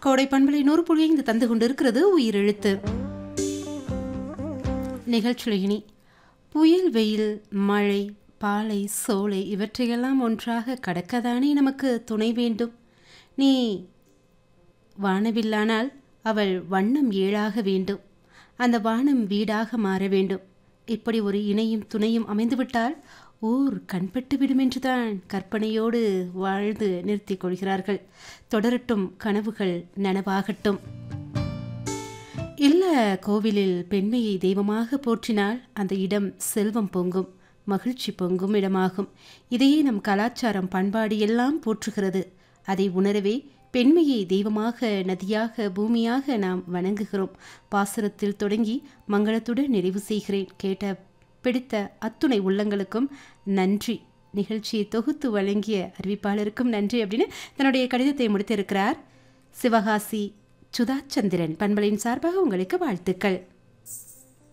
கோடை பண்பலை நூறு புள்ளியை இங்கு தந்து கொண்டிருக்கிறது உயிரெழுத்து நிகழ்ச்சியில் இனி புயல் வெயில் மழை பாலை சோலை இவற்றையெல்லாம் ஒன்றாக கடக்கதானே நமக்கு துணை வேண்டும் நீ வானவில்லானால் அவள் வண்ணம் ஏழாக வேண்டும் அந்த வானம் வீடாக மாற வேண்டும் இப்படி ஒரு இணையும் துணையும் அமைந்துவிட்டால் ஊர் கண்பட்டு விடும் என்றுதான் கற்பனையோடு வாழ்ந்து நிறுத்திக் கொள்கிறார்கள் தொடரட்டும் கனவுகள் நனவாகட்டும் இல்ல கோவிலில் பெண்மையை தெய்வமாக போற்றினால் அந்த இடம் செல்வம் பொங்கும் மகிழ்ச்சி பொங்கும் இடமாகும் இதையே நம் கலாச்சாரம் பண்பாடு எல்லாம் போற்றுகிறது அதை உணரவே பெண்மையை தெய்வமாக நதியாக பூமியாக நாம் வணங்குகிறோம் பாசுரத்தில் தொடங்கி மங்களத்துடன் நிறைவு செய்கிறேன் கேட்ட பிடித்த அத்துணை உள்ளங்களுக்கும் நன்றி நிகழ்ச்சியை தொகுத்து வழங்கிய அறிவிப்பாளருக்கும் நன்றி அப்படின்னு தன்னுடைய கடிதத்தை முடித்திருக்கிறார் சிவகாசி சுதாச்சந்திரன் பண்பலின் சார்பாக உங்களுக்கு வாழ்த்துக்கள்